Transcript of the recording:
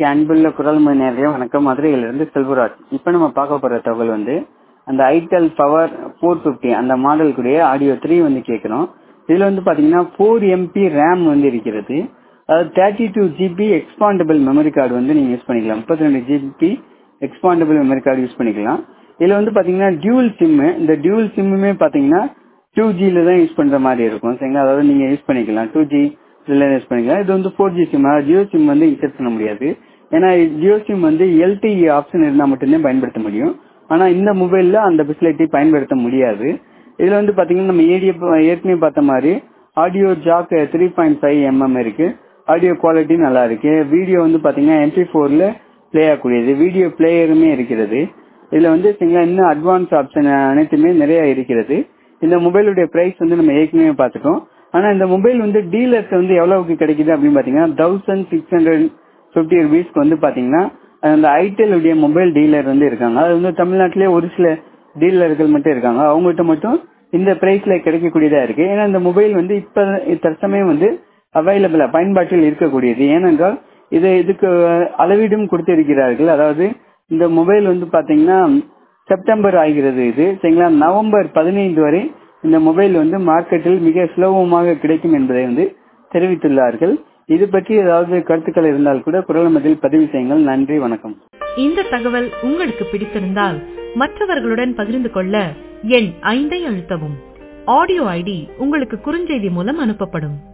அன்புள்ள குரல் மணி நேரடிய வணக்கம் மதுரையிலிருந்து செல்வராஜ் இப்போ நம்ம பார்க்க போற தகவல் வந்து அந்த ஐடெல் பவர் ஃபோர் ஃபிஃப்டி அந்த மாடலுக்குடைய ஆடியோ த்ரீ வந்து கேட்குறோம் இதுல வந்து பாத்தீங்கன்னா ஃபோர் எம்பி ரேம் வந்து இருக்கிறது அதாவது thirty two GB expandable memory card வந்து நீங்க யூஸ் பண்ணிக்கலாம் முப்பத்தி ரெண்டு GB expandable memory card use பண்ணிக்கலாம் இதுல வந்து பாத்தீங்கன்னா டியூல் சிம்மு இந்த டியூல் சிம்முமே பாத்தீங்கன்னா டூ ஜில தான் யூஸ் பண்ற மாதிரி இருக்கும் சரிங்களா அதாவது நீங்க யூஸ் பண்ணிக்கலாம் டூ ஜி இதுல யூஸ் பண்ணிக்கலாம் இது வந்து ஃபோர் ஜி சிம் அதாவது ஜியோ சிம் வந்து இன்சர்ட் பண்ண முடியாது ஏன்னா ஜியோ சிம் வந்து எல்டிஇ ஆப்ஷன் இருந்தா மட்டும்தான் பயன்படுத்த முடியும் ஆனா இந்த மொபைல்ல அந்த ஃபெசிலிட்டி பயன்படுத்த முடியாது இதுல வந்து பாத்தீங்கன்னா நம்ம ஏடிய ஏற்கனவே பார்த்த மாதிரி audio jack three point five mm இருக்கு ஆடியோ குவாலிட்டி நல்லா இருக்கு வீடியோ வந்து பாத்தீங்கன்னா எம்பி ஃபோர்ல பிளே ஆகக்கூடியது வீடியோ பிளேயருமே இருக்கிறது இதுல வந்து சரிங்களா இன்னும் அட்வான்ஸ் ஆப்ஷன் அனைத்துமே நிறைய இருக்கிறது இந்த மொபைலுடைய பிரைஸ் வந்து நம்ம ஏற்கனவே பார்த்துட்டோம் ஆனா இந்த மொபைல் வந்து டீலர்ஸ் வந்து எவ்வளவுக்கு கிடைக்குது அப்படின்னு பாத்தீங்கன்னா தௌசண்ட் சிக்ஸ் ஹண்ட்ரட் பிப்டி ருபீஸ்க்கு வந்து பாத்தீங்கன்னா அந்த ஐடெல் உடைய மொபைல் டீலர் வந்து இருக்காங்க அது வந்து தமிழ்நாட்டிலே ஒரு சில டீலர்கள் மட்டும் இருக்காங்க அவங்ககிட்ட மட்டும் இந்த பிரைஸ்ல கிடைக்கக்கூடியதா இருக்கு ஏன்னா இந்த மொபைல் வந்து இப்ப தற்சமயம் வந்து அவைலபிளா பயன்பாட்டில் இருக்கக்கூடியது ஏனென்றால் இது இதுக்கு அளவீடும் கொடுத்திருக்கிறார்கள் அதாவது இந்த மொபைல் வந்து பாத்தீங்கன்னா செப்டம்பர் ஆகிறது இது சரிங்களா நவம்பர் பதினைந்து வரை இந்த மொபைல் வந்து மார்க்கெட்டில் மிக சுலபமாக கிடைக்கும் என்பதை வந்து தெரிவித்துள்ளார்கள் இது பற்றி ஏதாவது கருத்துக்கள் இருந்தால் கூட குரல் மதில் பதிவு செய்யுங்கள் நன்றி வணக்கம் இந்த தகவல் உங்களுக்கு பிடித்திருந்தால் மற்றவர்களுடன் பகிர்ந்து கொள்ள எண் ஐந்தை அழுத்தவும் ஆடியோ ஐடி உங்களுக்கு குறுஞ்செய்தி மூலம் அனுப்பப்படும்